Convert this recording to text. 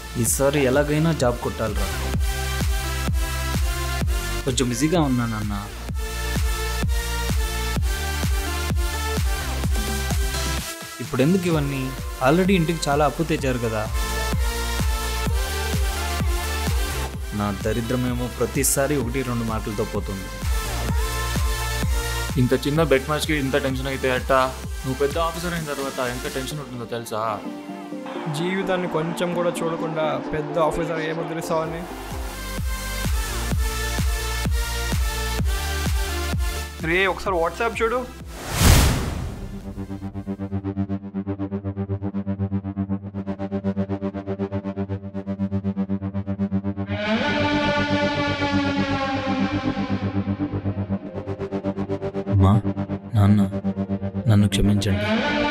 ఈసారి ఎలాగైనా జాబ్ కొట్టాలిరా కొంచెం బిజీగా ఉన్నానన్న ఇప్పుడు ఎందుకు ఇవన్నీ ఆల్రెడీ ఇంటికి చాలా అప్పు తెచ్చారు కదా నా దరిద్రమేమో ప్రతిసారి ఒకటి రెండు మాటలతో పోతుంది ఇంత చిన్న బెట్ మ్యాచ్కి ఇంత టెన్షన్ అయితే అట్ట నువ్వు పెద్ద ఆఫీసర్ అయిన తర్వాత ఎంత టెన్షన్ ఉంటుందో తెలుసా జీవితాన్ని కొంచెం కూడా చూడకుండా పెద్ద ఆఫీసర్ ఏమో తెలుసావని రే ఒకసారి వాట్సాప్ చూడు అమ్మా నాన్న నన్ను క్షమించండి